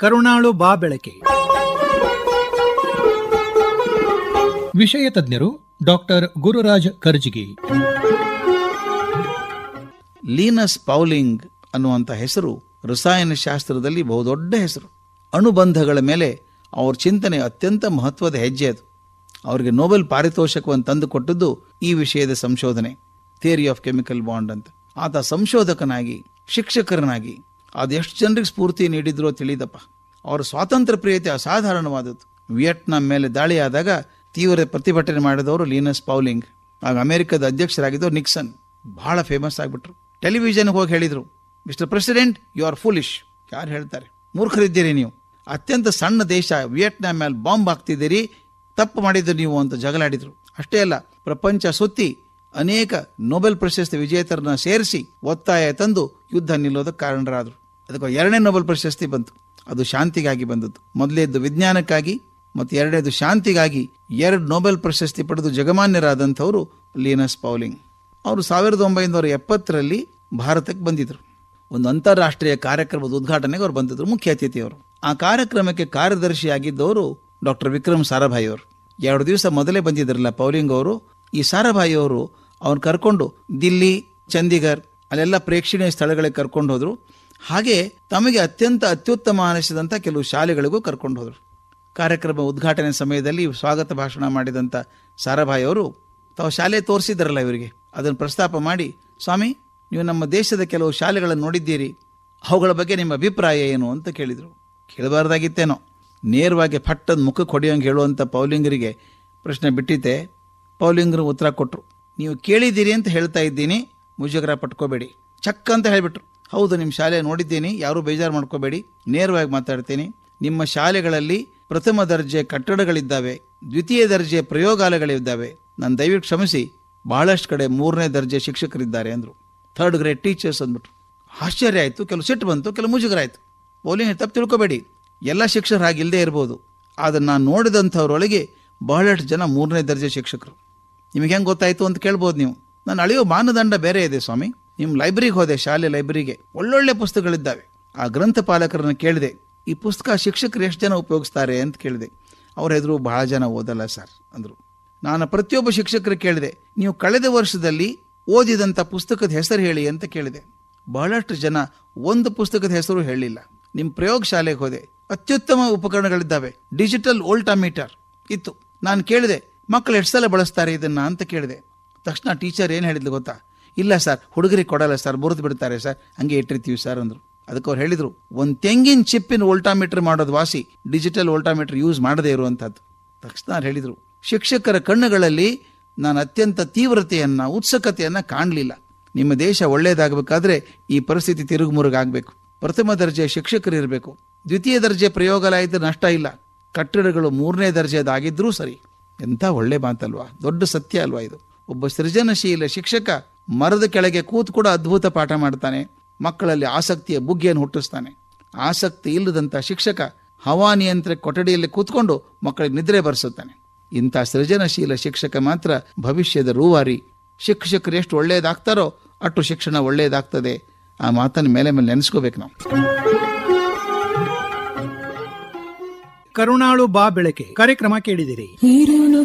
ಕರುಣಾಳು ಬಾ ಬೆಳಕೆ ವಿಷಯ ತಜ್ಞರು doctor Gururaj Karjigi Linus Pauling ಅನ್ನುವಂಥ ಹೆಸರು ರಸಾಯನಶಾಸ್ತ್ರದಲ್ಲಿ ಬಹುದೊಡ್ಡ ಹೆಸರು ಅಣುಬಂಧಗಳ ಮೇಲೆ ಅವ್ರ ಚಿಂತನೆ ಅತ್ಯಂತ ಮಹತ್ವದ ಹೆಜ್ಜೆ ಅದು ಅವರಿಗೆ ನೊಬೆಲ್ ಪಾರಿತೋಷಕವನ್ನು ತಂದು ಕೊಟ್ಟದ್ದು ಈ ವಿಷಯದ ಸಂಶೋಧನೆ ಥಿಯರಿ ಆಫ್ ಕೆಮಿಕಲ್ ಬಾಂಡ್ ಅಂತ ಆತ ಸಂಶೋಧಕನಾಗಿ ಶಿಕ್ಷಕರನಾಗಿ ಅದೆಷ್ಟು ಜನರಿಗೆ ಸ್ಫೂರ್ತಿ ನೀಡಿದ್ರೋ ತಿಳಿದಪ್ಪ ಅವರ ಸ್ವಾತಂತ್ರ್ಯ ಪ್ರಿಯತೆ ಅಸಾಧಾರಣವಾದದ್ದು ವಿಯೆಟ್ನಾಂ ಮೇಲೆ ದಾಳಿಯಾದಾಗ ತೀವ್ರ ಪ್ರತಿಭಟನೆ ಮಾಡಿದವರು ಲೀನಸ್ ಪೌಲಿಂಗ್ ಆಗ ಅಮೆರಿಕದ ಅಧ್ಯಕ್ಷರಾಗಿದ್ದವರು ನಿಕ್ಸನ್ ಬಹಳ ಫೇಮಸ್ ಆಗಿಬಿಟ್ರು ಟೆಲಿವಿಷನ್ಗೆ ಹೋಗಿ ಹೇಳಿದರು mister president you are foolish ಯಾರು ಹೇಳ್ತಾರೆ ಮೂರ್ಖರಿದ್ದೀರಿ ನೀವು ಅತ್ಯಂತ ಸಣ್ಣ ದೇಶ ವಿಯೆಟ್ನಾಂ ಮೇಲೆ ಬಾಂಬ್ ಹಾಕ್ತಿದ್ದೀರಿ ತಪ್ಪು ಮಾಡಿದ್ದು ನೀವು ಅಂತ ಜಗಳಾಡಿದ್ರು ಅಷ್ಟೇ ಅಲ್ಲ ಪ್ರಪಂಚ ಸುತ್ತಿ ಅನೇಕ ನೊಬೆಲ್ ಪ್ರಶಸ್ತಿ ವಿಜೇತರನ್ನ ಸೇರಿಸಿ ಒತ್ತಾಯ ತಂದು ಯುದ್ಧ ನಿಲ್ಲೋದಕ್ಕೆ ಕಾರಣರಾದರು ಅದಕ್ಕೆ ಎರಡನೇ ನೊಬೆಲ್ ಪ್ರಶಸ್ತಿ ಬಂತು ಅದು ಶಾಂತಿಗಾಗಿ ಬಂದದ್ದು ಮೊದಲೇದ್ದು ವಿಜ್ಞಾನಕ್ಕಾಗಿ ಮತ್ತು ಎರಡನೇದು ಶಾಂತಿಗಾಗಿ ಎರಡು ನೊಬೆಲ್ ಪ್ರಶಸ್ತಿ ಪಡೆದು ಜಗಮಾನ್ಯರಾದಂಥವರು ಲೀನಸ್ ಪೌಲಿಂಗ್ ಅವರು ಸಾವಿರದ ಒಂಬೈನೂರ ಎಪ್ಪತ್ತರಲ್ಲಿ ಭಾರತಕ್ಕೆ ಬಂದಿದ್ರು ಒಂದು ಅಂತಾರಾಷ್ಟ್ರೀಯ ಕಾರ್ಯಕ್ರಮದ ಉದ್ಘಾಟನೆಗೆ ಅವ್ರು ಬಂದಿದ್ರು ಮುಖ್ಯ ಅತಿಥಿಯವರು ಆ ಕಾರ್ಯಕ್ರಮಕ್ಕೆ ಕಾರ್ಯದರ್ಶಿಯಾಗಿದ್ದವರು ಡಾಕ್ಟರ್ ವಿಕ್ರಮ್ ಸಾರಾಭಾಯಿ ಅವರು ಎರಡು ದಿವಸ ಮೊದಲೇ ಬಂದಿದ್ರಲ್ಲ ಪೌಲಿಂಗ್ ಅವರು ಈ ಸಾರಾಭಾಯಿ ಅವರು ಅವ್ರು ಕರ್ಕೊಂಡು ದಿಲ್ಲಿ ಚಂಡೀಗರ್ ಅಲ್ಲೆಲ್ಲ ಪ್ರೇಕ್ಷಣೀಯ ಸ್ಥಳಗಳಿಗೆ ಕರ್ಕೊಂಡು ಹೋದ್ರು ಹಾಗೆ ತಮಗೆ ಅತ್ಯಂತ ಅತ್ಯುತ್ತಮ ಅನಿಸಿದಂಥ ಕೆಲವು ಶಾಲೆಗಳಿಗೂ ಕರ್ಕೊಂಡು ಹೋದ್ರು ಕಾರ್ಯಕ್ರಮ ಉದ್ಘಾಟನೆ ಸಮಯದಲ್ಲಿ ಸ್ವಾಗತ ಭಾಷಣ ಮಾಡಿದಂಥ ಸಾರಾಭಾಯಿ ಅವರು ತಾವು ಶಾಲೆ ತೋರಿಸಿದ್ರಲ್ಲ ಇವರಿಗೆ ಅದನ್ನು ಪ್ರಸ್ತಾಪ ಮಾಡಿ ಸ್ವಾಮಿ ನೀವು ನಮ್ಮ ದೇಶದ ಕೆಲವು ಶಾಲೆಗಳನ್ನು ನೋಡಿದ್ದೀರಿ ಅವುಗಳ ಬಗ್ಗೆ ನಿಮ್ಮ ಅಭಿಪ್ರಾಯ ಏನು ಅಂತ ಕೇಳಿದರು ಕೇಳಬಾರ್ದಾಗಿತ್ತೇನೋ ನೇರವಾಗಿ ಫಟ್ಟದ ಮುಖಕ್ಕೆ ಹೊಡೆಯೋಂಗೆ ಹೇಳುವಂಥ ಪೌಲಿಂಗರಿಗೆ ಪ್ರಶ್ನೆ ಬಿಟ್ಟಿದ್ದೆ ಪೌಲಿಂಗರು ಉತ್ತರ ಕೊಟ್ಟರು ನೀವು ಕೇಳಿದ್ದೀರಿ ಅಂತ ಹೇಳ್ತಾ ಇದ್ದೀನಿ ಮುಜುಗರ ಪಟ್ಕೋಬೇಡಿ ಚಕ್ ಅಂತ ಹೇಳಿಬಿಟ್ರು ಹೌದು ನಿಮ್ಮ ಶಾಲೆ ನೋಡಿದ್ದೀನಿ ಯಾರೂ ಬೇಜಾರು ಮಾಡ್ಕೋಬೇಡಿ ನೇರವಾಗಿ ಮಾತಾಡ್ತೀನಿ ನಿಮ್ಮ ಶಾಲೆಗಳಲ್ಲಿ ಪ್ರಥಮ ದರ್ಜೆ ಕಟ್ಟಡಗಳಿದ್ದಾವೆ ದ್ವಿತೀಯ ದರ್ಜೆ ಪ್ರಯೋಗಾಲಯಗಳಿದ್ದಾವೆ ನಾನು ದಯವಿಟ್ಟು ಕ್ಷಮಿಸಿ ಬಹಳಷ್ಟು ಕಡೆ ಮೂರನೇ ದರ್ಜೆ ಶಿಕ್ಷಕರಿದ್ದಾರೆ ಅಂದರು ಥರ್ಡ್ ಗ್ರೇಡ್ ಟೀಚರ್ಸ್ ಅಂದ್ಬಿಟ್ರು ಆಶ್ಚರ್ಯ ಆಯಿತು ಕೆಲವು ಸಿಟ್ಟು ಬಂತು ಕೆಲವು ಮುಜುಗರ ಆಯಿತು ಪೌಲಿಂಗ್ ತಪ್ಪು ತಿಳ್ಕೊಬೇಡಿ ಎಲ್ಲ ಶಿಕ್ಷಕರು ಹಾಗಿಲ್ಲದೆ ಇರ್ಬೋದು ಆದರೆ ನಾನು ನೋಡಿದಂಥವ್ರೊಳಗೆ ಬಹಳಷ್ಟು ಜನ ಮೂರನೇ ದರ್ಜೆ ಶಿಕ್ಷಕರು ನಿಮಗೆ ಹೆಂಗೆ ಗೊತ್ತಾಯಿತು ಅಂತ ಕೇಳ್ಬೋದು ನೀವು ನಾನು ಅಳೆಯೋ ಮಾನದಂಡ ಬೇರೆ ಇದೆ ಸ್ವಾಮಿ ನಿಮ್ಮ ಲೈಬ್ರರಿಗೆ ಹೋದೆ ಶಾಲೆ ಲೈಬ್ರರಿಗೆ ಒಳ್ಳೊಳ್ಳೆ ಪುಸ್ತಕಗಳಿದ್ದಾವೆ ಆ ಗ್ರಂಥಪಾಲಕರನ್ನು ಕೇಳಿದೆ ಈ ಪುಸ್ತಕ ಶಿಕ್ಷಕರು ಎಷ್ಟು ಜನ ಉಪಯೋಗಿಸ್ತಾರೆ ಅಂತ ಕೇಳಿದೆ ಅವ್ರ ಹೆದರು ಬಹಳ ಜನ ಓದಲ್ಲ ಸರ್ ಅಂದರು ನಾನು ಪ್ರತಿಯೊಬ್ಬ ಶಿಕ್ಷಕರು ಕೇಳಿದೆ ನೀವು ಕಳೆದ ವರ್ಷದಲ್ಲಿ ಓದಿದಂಥ ಪುಸ್ತಕದ ಹೆಸರು ಹೇಳಿ ಅಂತ ಕೇಳಿದೆ ಬಹಳಷ್ಟು ಜನ ಒಂದು ಪುಸ್ತಕದ ಹೆಸರು ಹೇಳಿಲ್ಲ ನಿಮ್ಮ ಪ್ರಯೋಗಶಾಲೆಗೆ ಹೋದೆ ಅತ್ಯುತ್ತಮ ಉಪಕರಣಗಳಿದ್ದಾವೆ ಡಿಜಿಟಲ್ ಓಲ್ಟಾಮೀಟರ್ ಇತ್ತು ನಾನು ಕೇಳಿದೆ ಮಕ್ಕಳು ಎಷ್ಟು ಸಲ ಬಳಸ್ತಾರೆ ಇದನ್ನ ಅಂತ ಕೇಳಿದೆ ತಕ್ಷಣ ಟೀಚರ್ ಏನು ಹೇಳಿದ್ಲು ಗೊತ್ತಾ ಇಲ್ಲ ಸರ್ ಹುಡುಗರಿಗೆ ಕೊಡಲ್ಲ ಸರ್ ಮುರಿದು ಬಿಡ್ತಾರೆ ಸರ್ ಹಂಗೆ ಇಟ್ಟಿರ್ತೀವಿ ಸರ್ ಅಂದರು ಅದಕ್ಕೆ ಅವ್ರು ಹೇಳಿದರು ಒಂದು ತೆಂಗಿನ ಚಿಪ್ಪಿನ ಓಲ್ಟಾಮೀಟರ್ ಮಾಡೋದು ವಾಸಿ ಡಿಜಿಟಲ್ ಓಲ್ಟಾಮೀಟರ್ ಯೂಸ್ ಮಾಡದೇ ಇರುವಂಥದ್ದು ತಕ್ಷಣ ಅವ್ರು ಹೇಳಿದರು ಶಿಕ್ಷಕರ ಕಣ್ಣುಗಳಲ್ಲಿ ನಾನು ಅತ್ಯಂತ ತೀವ್ರತೆಯನ್ನ ಉತ್ಸುಕತೆಯನ್ನ ಕಾಣಲಿಲ್ಲ ನಿಮ್ಮ ದೇಶ ಒಳ್ಳೇದಾಗಬೇಕಾದ್ರೆ ಈ ಪರಿಸ್ಥಿತಿ ತಿರುಗು ಮುರುಗಾಗಬೇಕು ಪ್ರಥಮ ದರ್ಜೆ ಶಿಕ್ಷಕರು ಇರಬೇಕು ದ್ವಿತೀಯ ದರ್ಜೆ ಪ್ರಯೋಗಾಲಯದ ನಷ್ಟ ಇಲ್ಲ ಕಟ್ಟಡಗಳು ಮೂರನೇ ದರ್ಜೆದಾಗಿದ್ರೂ ಸರಿ ಎಂಥ ಒಳ್ಳೆ ಮಾತಲ್ವಾ ದೊಡ್ಡ ಸತ್ಯ ಅಲ್ವಾ ಇದು ಒಬ್ಬ ಸೃಜನಶೀಲ ಶಿಕ್ಷಕ ಮರದ ಕೆಳಗೆ ಕೂತು ಕೂಡ ಅದ್ಭುತ ಪಾಠ ಮಾಡ್ತಾನೆ ಮಕ್ಕಳಲ್ಲಿ ಆಸಕ್ತಿಯ ಬುಗ್ಗಿಯನ್ನು ಹುಟ್ಟಿಸ್ತಾನೆ ಆಸಕ್ತಿ ಇಲ್ಲದಂಥ ಶಿಕ್ಷಕ ಹವಾನಿಯಂತ್ರ ಕೊಠಡಿಯಲ್ಲಿ ಕೂತ್ಕೊಂಡು ಮಕ್ಕಳಿಗೆ ನಿದ್ರೆ ಬರೆಸುತ್ತಾನೆ ಇಂಥ ಸೃಜನಶೀಲ ಶಿಕ್ಷಕ ಮಾತ್ರ ಭವಿಷ್ಯದ ರೂವಾರಿ ಶಿಕ್ಷಕರು ಎಷ್ಟು ಒಳ್ಳೆಯದಾಗ್ತಾರೋ ಅಷ್ಟು ಶಿಕ್ಷಣ ಒಳ್ಳೆಯದಾಗ್ತದೆ ಆ ಮಾತನ್ನು ಮೇಲೆ ಮೇಲೆ ನೆನೆಸ್ಕೋಬೇಕು ನಾವು ಕರುಣಾಳು ಬಾ ಬೆಳಕೆ ಕಾರ್ಯಕ್ರಮ ಕೇಳಿದಿರಿ